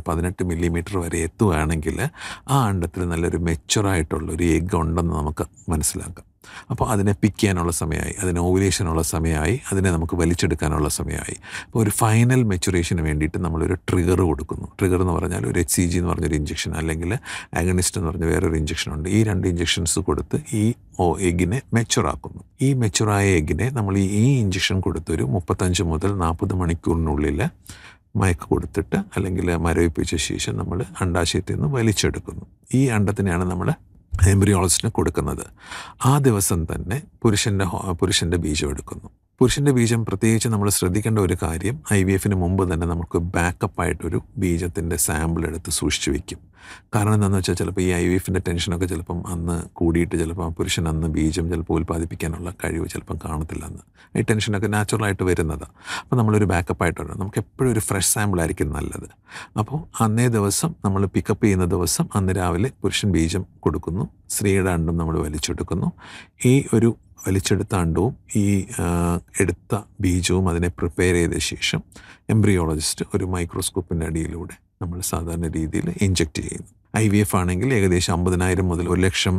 പതിനെട്ട് മില്ലിമീറ്റർ വരെ എത്തുകയാണെങ്കിൽ ആ അണ്ടത്തിൽ നല്ലൊരു മെച്ചുറായിട്ടുള്ള ഒരു എഗ്ഗ് ഉണ്ടെന്ന് നമുക്ക് മനസ്സിലാക്കാം അപ്പോൾ അതിനെ പിക്ക് ചെയ്യാനുള്ള സമയമായി അതിന് ഓവുലേഷനുള്ള സമയമായി അതിനെ നമുക്ക് വലിച്ചെടുക്കാനുള്ള സമയമായി അപ്പോൾ ഒരു ഫൈനൽ മെച്ചുറേഷന് വേണ്ടിയിട്ട് നമ്മളൊരു ട്രിഗർ കൊടുക്കുന്നു ട്രിഗർ എന്ന് പറഞ്ഞാൽ ഒരു എച്ച് സി ജി എന്ന് പറഞ്ഞൊരു ഇഞ്ചക്ഷൻ അല്ലെങ്കിൽ അഗണിസ്റ്റ് എന്ന് പറഞ്ഞ വേറൊരു ഇഞ്ചക്ഷൻ ഉണ്ട് ഈ രണ്ട് ഇഞ്ചക്ഷൻസ് കൊടുത്ത് ഈ ഓ എഗ്ഗിനെ മെച്ചുറാക്കുന്നു ഈ മെച്ചുറായ എഗ്ഗിനെ നമ്മൾ ഈ ഈ ഇഞ്ചക്ഷൻ കൊടുത്തൊരു മുപ്പത്തഞ്ച് മുതൽ നാൽപ്പത് മണിക്കൂറിനുള്ളിൽ മയക്ക് കൊടുത്തിട്ട് അല്ലെങ്കിൽ മരവിപ്പിച്ച ശേഷം നമ്മൾ അണ്ടാശയത്തിൽ നിന്ന് വലിച്ചെടുക്കുന്നു ഈ അണ്ടത്തിനെയാണ് നമ്മൾ എംബ്രിയോളജിസ്റ്റിന് കൊടുക്കുന്നത് ആ ദിവസം തന്നെ പുരുഷൻ്റെ ഹോ- പുരുഷൻ്റെ ബീജം എടുക്കുന്നു പുരുഷൻ്റെ ബീജം പ്രത്യേകിച്ച് നമ്മൾ ശ്രദ്ധിക്കേണ്ട ഒരു കാര്യം ഐ വി എഫിന് മുമ്പ് തന്നെ നമുക്ക് ബാക്കപ്പായിട്ടൊരു ബീജത്തിൻ്റെ സാമ്പിൾ എടുത്ത് സൂക്ഷിച്ചു വെക്കും കാരണം എന്താണെന്ന് വെച്ചാൽ ചിലപ്പോൾ ഈ ഐ വി എഫിൻ്റെ ടെൻഷനൊക്കെ ചിലപ്പം അന്ന് കൂടിയിട്ട് ചിലപ്പോൾ ആ പുരുഷൻ അന്ന് ബീജം ചിലപ്പോൾ ഉൽപ്പാദിപ്പിക്കാനുള്ള കഴിവ് ചിലപ്പം കാണത്തില്ല അന്ന് ഈ ടെൻഷനൊക്കെ നാച്ചുറലായിട്ട് വരുന്നതാണ് അപ്പോൾ നമ്മളൊരു ബാക്കപ്പായിട്ട് വരണം നമുക്ക് എപ്പോഴും ഒരു ഫ്രഷ് സാമ്പിൾ ആയിരിക്കും നല്ലത് അപ്പോൾ അന്നേ ദിവസം നമ്മൾ പിക്കപ്പ് ചെയ്യുന്ന ദിവസം അന്ന് രാവിലെ പുരുഷൻ ബീജം കൊടുക്കുന്നു സ്ത്രീയുടെ അണ്ടം നമ്മൾ വലിച്ചെടുക്കുന്നു ഈ ഒരു വലിച്ചെടുത്ത അണ്ടവും ഈ ആ, എടുത്ത ബീജവും അതിനെ പ്രിപ്പയർ ചെയ്ത ശേഷം എംബ്രിയോളജിസ്റ്റ് ഒരു മൈക്രോസ്കോപ്പിൻ്റെ അടിയിലൂടെ നമ്മൾ സാധാരണ രീതിയിൽ ഇഞ്ചെക്റ്റ് ചെയ്യുന്നു ഐ വി എഫ് ആണെങ്കിൽ ഏകദേശം അമ്പതിനായിരം മുതൽ ഒരു ലക്ഷം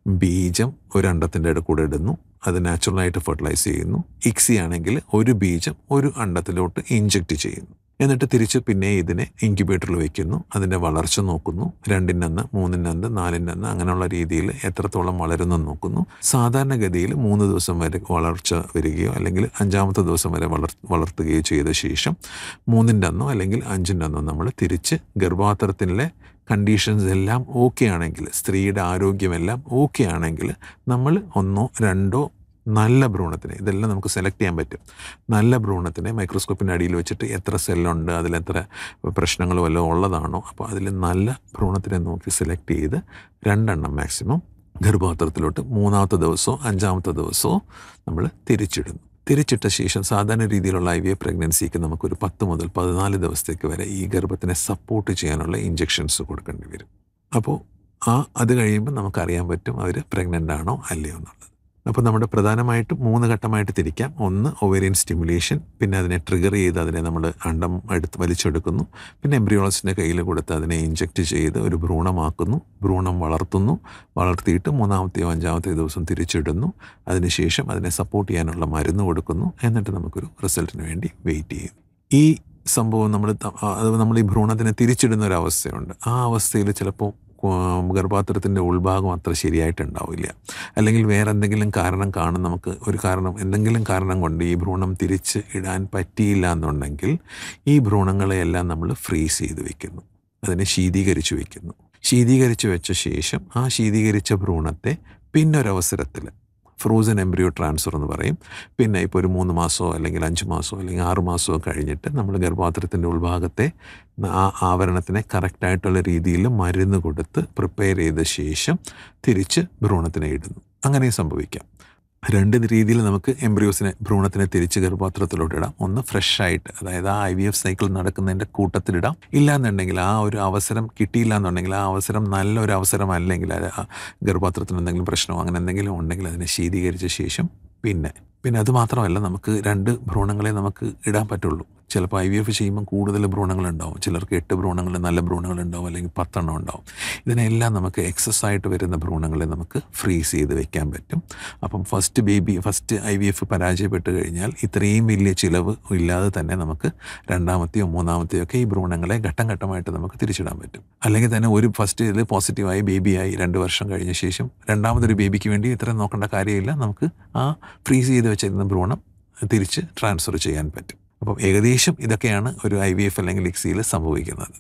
ബീജം ഒരു അണ്ടത്തിൻ്റെ ഇടയിൽ കൂടെ ഇടുന്നു അത് നാച്ചുറലായിട്ട് ഫെർട്ടിലൈസ് ചെയ്യുന്നു ഇക്സി ആണെങ്കിൽ ഒരു ബീജം ഒരു അണ്ടത്തിലോട്ട് ഇഞ്ചെക്റ്റ് ചെയ്യുന്നു എന്നിട്ട് തിരിച്ച് പിന്നെ ഇതിനെ ഇൻക്യുബേറ്ററിൽ വയ്ക്കുന്നു അതിൻ്റെ വളർച്ച നോക്കുന്നു രണ്ടിനന്ന് മൂന്നിനന്ന് നാലിനന്ന് അങ്ങനെയുള്ള രീതിയിൽ എത്രത്തോളം വളരുന്നെന്ന് നോക്കുന്നു സാധാരണഗതിയിൽ മൂന്ന് ദിവസം വരെ വളർച്ച വരികയോ അല്ലെങ്കിൽ അഞ്ചാമത്തെ ദിവസം വരെ വളർ വളർത്തുകയോ ചെയ്ത ശേഷം മൂന്നിൻ്റെ അന്നോ അല്ലെങ്കിൽ അഞ്ചിൻ്റെ അന്നോ നമ്മൾ തിരിച്ച് ഗർഭാത്രത്തിലെ കണ്ടീഷൻസ് എല്ലാം ഓക്കെ ആണെങ്കിൽ സ്ത്രീയുടെ ആരോഗ്യമെല്ലാം ഓക്കെ ആണെങ്കിൽ നമ്മൾ ഒന്നോ രണ്ടോ നല്ല ഭ്രൂണത്തിനെ ഇതെല്ലാം നമുക്ക് സെലക്ട് ചെയ്യാൻ പറ്റും നല്ല ഭ്രൂണത്തിനെ മൈക്രോസ്കോപ്പിൻ്റെ അടിയിൽ വെച്ചിട്ട് എത്ര സെല്ലുണ്ട് അതിലെത്ര പ്രശ്നങ്ങൾ വല്ലതും ഉള്ളതാണോ അപ്പോൾ അതിൽ നല്ല ഭ്രൂണത്തിനെ നോക്കി സെലക്ട് ചെയ്ത് രണ്ടെണ്ണം മാക്സിമം ഗർഭപാത്രത്തിലോട്ട് മൂന്നാമത്തെ ദിവസമോ അഞ്ചാമത്തെ ദിവസമോ നമ്മൾ തിരിച്ചിടുന്നു തിരിച്ചിട്ട ശേഷം സാധാരണ രീതിയിലുള്ള ഐ വി എഫ് പ്രഗ്നൻസിക്ക് നമുക്കൊരു പത്ത് മുതൽ പതിനാല് ദിവസത്തേക്ക് വരെ ഈ ഗർഭത്തിനെ സപ്പോർട്ട് ചെയ്യാനുള്ള ഇഞ്ചെക്ഷൻസ് കൊടുക്കേണ്ടി വരും അപ്പോൾ ആ അത് കഴിയുമ്പോൾ നമുക്കറിയാൻ പറ്റും അവർ പ്രഗ്നൻ്റ് ആണോ അല്ലയോ എന്നുള്ളത് അപ്പോൾ നമ്മുടെ പ്രധാനമായിട്ടും മൂന്ന് ഘട്ടമായിട്ട് തിരിക്കാം ഒന്ന് ഒവേറിയൻ സ്റ്റിമുലേഷൻ പിന്നെ അതിനെ ട്രിഗർ ചെയ്ത് അതിനെ നമ്മൾ അണ്ടം എടുത്ത് വലിച്ചെടുക്കുന്നു പിന്നെ എംബ്രിയോളജിൻ്റെ കയ്യിൽ കൊടുത്ത് അതിനെ ഇഞ്ചെക്റ്റ് ചെയ്ത് ഒരു ഭ്രൂണമാക്കുന്നു ഭ്രൂണം വളർത്തുന്നു വളർത്തിയിട്ട് മൂന്നാമത്തെയോ അഞ്ചാമത്തെയോ ദിവസം തിരിച്ചിടുന്നു അതിനുശേഷം അതിനെ സപ്പോർട്ട് ചെയ്യാനുള്ള മരുന്ന് കൊടുക്കുന്നു എന്നിട്ട് നമുക്കൊരു റിസൾട്ടിന് വേണ്ടി വെയിറ്റ് ചെയ്യുന്നു ഈ സംഭവം നമ്മൾ ത- ആ, അത് നമ്മൾ ഈ ഭ്രൂണത്തിനെ തിരിച്ചിടുന്ന ഒരു അവസ്ഥയുണ്ട് ആ അവസ്ഥയിൽ ചിലപ്പോൾ ഗർഭാത്രത്തിൻ്റെ ഉൾഭാഗം അത്ര ശരിയായിട്ടുണ്ടാവില്ല അല്ലെങ്കിൽ വേറെ എന്തെങ്കിലും കാരണം കാണും നമുക്ക് ഒരു കാരണം എന്തെങ്കിലും കാരണം കൊണ്ട് ഈ ഭ്രൂണം തിരിച്ച് ഇടാൻ പറ്റിയില്ല എന്നുണ്ടെങ്കിൽ ഈ ഭ്രൂണങ്ങളെയെല്ലാം നമ്മൾ ഫ്രീസ് ചെയ്ത് വെക്കുന്നു അതിനെ ശീതീകരിച്ച് വെക്കുന്നു ശീതീകരിച്ച് വെച്ച ശേഷം ആ ശീതീകരിച്ച ഭ്രൂണത്തെ പിന്നൊരവസരത്തിൽ ഫ്രോസൺ എംബ്രിയോ ട്രാൻസ്ഫർ എന്ന് പറയും പിന്നെ ഇപ്പോൾ ഒരു മൂന്ന് മാസമോ അല്ലെങ്കിൽ അഞ്ച് മാസമോ അല്ലെങ്കിൽ ആറ് മാസമോ കഴിഞ്ഞിട്ട് നമ്മൾ ഗർഭപാത്രത്തിൻ്റെ ഉൾഭാഗത്തെ ആ ആവരണത്തിനെ കറക്റ്റായിട്ടുള്ള രീതിയിൽ മരുന്ന് കൊടുത്ത് പ്രിപ്പയർ ചെയ്ത ശേഷം തിരിച്ച് ഭ്രൂണത്തിനെ ഇടുന്നു അങ്ങനെ സംഭവിക്കാം രണ്ട് രീതിയിൽ നമുക്ക് എംബ്രിയോസിനെ ഭ്രൂണത്തിനെ തിരിച്ച് ഗർഭപാത്രത്തിലോട്ട് ഇടാം ഒന്ന് ഫ്രഷ് ആയിട്ട് അതായത് ആ ഐ വി എഫ് സൈക്കിൾ നടക്കുന്നതിൻ്റെ കൂട്ടത്തിലിടാം ഇല്ലാന്നുണ്ടെങ്കിൽ ആ ഒരു അവസരം കിട്ടിയില്ല എന്നുണ്ടെങ്കിൽ ആ അവസരം നല്ലൊരു അവസരം അല്ലെങ്കിൽ അത് ആ ഗർഭപാത്രത്തിന് എന്തെങ്കിലും പ്രശ്നമോ അങ്ങനെ എന്തെങ്കിലും ഉണ്ടെങ്കിൽ അതിനെ ശീതീകരിച്ച ശേഷം പിന്നെ പിന്നെ അത് മാത്രമല്ല നമുക്ക് രണ്ട് ഭ്രൂണങ്ങളെ നമുക്ക് ഇടാൻ പറ്റുള്ളൂ ചിലപ്പോൾ ഐ വി എഫ് ചെയ്യുമ്പോൾ കൂടുതൽ ഭ്രൂണങ്ങളുണ്ടാവും ചിലർക്ക് എട്ട് ഭ്രൂണങ്ങൾ നല്ല ഭ്രൂണങ്ങളുണ്ടാവും അല്ലെങ്കിൽ പത്തെണ്ണം ഉണ്ടാവും ഇതിനെല്ലാം നമുക്ക് എക്സസ് ആയിട്ട് വരുന്ന ഭ്രൂണങ്ങളെ നമുക്ക് ഫ്രീസ് ചെയ്ത് വെക്കാൻ പറ്റും അപ്പം first baby first I V F പരാജയപ്പെട്ട് കഴിഞ്ഞാൽ ഇത്രയും വലിയ ചിലവ് ഇല്ലാതെ തന്നെ നമുക്ക് രണ്ടാമത്തെയോ മൂന്നാമത്തെയോ ഒക്കെ ഈ ഭ്രൂണങ്ങളെ ഘട്ടം ഘട്ടമായിട്ട് നമുക്ക് തിരിച്ചിടാൻ പറ്റും അല്ലെങ്കിൽ തന്നെ ഒരു ഫസ്റ്റ് ഇതിൽ പോസിറ്റീവായി ബേബിയായി രണ്ട് വർഷം കഴിഞ്ഞ ശേഷം രണ്ടാമതൊരു ബേബിക്ക് വേണ്ടി ഇത്രയും നോക്കേണ്ട കാര്യമില്ല നമുക്ക് ആ ഫ്രീസ് ചെയ്ത് വെച്ചിരുന്ന ഭ്രൂണം തിരിച്ച് ട്രാൻസ്ഫർ ചെയ്യാൻ പറ്റും അപ്പം ഏകദേശം ഇതൊക്കെയാണ് ഒരു ഐ വി എഫ് അല്ലെങ്കിൽ ഇക്സിയിൽ സംഭവിക്കുന്നത്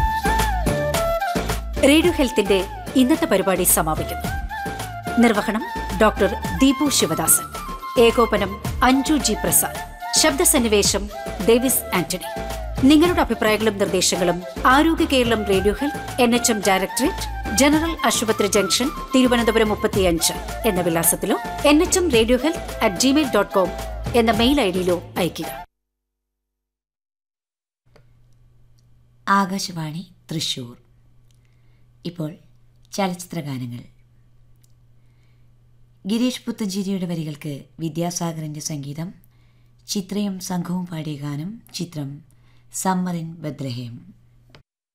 റേഡിയോ ഹെൽത്തിന്റെ ഇന്നത്തെ പരിപാടി സമാപിക്കുന്നു നിർവഹണം ഡോക്ടർ ദീപു ശിവദാസൻ ഏകോപനം അഞ്ജു ജി പ്രസാദ് ശബ്ദസന്നിവേശം ഡേവിസ് ആന്റണി നിങ്ങളുടെ അഭിപ്രായങ്ങളും നിർദ്ദേശങ്ങളും Arogya Keralam radio health N H M directorate general ആശുപത്രി ജംഗ്ഷൻ തിരുവനന്തപുരം മുപ്പത്തിയഞ്ച് എന്ന വിലാസത്തിലോ N H M radio health at Gmail dot com എന്ന മെയിൽ ഐ ഡിയിലോ അയയ്ക്കുക ആകാശവാണി തൃശൂർ ഇപ്പോൾ ചലച്ചിത്ര ഗാനങ്ങൾ ഗിരീഷ് പുത്തഞ്ചേരിയുടെ വരികൾക്ക് വിദ്യാസാഗറിൻ്റെ സംഗീതം ചിത്രയും സംഘവും പാടിയ ഗാനം ചിത്രം സമ്മർ ഇൻ ബദ്രഹേം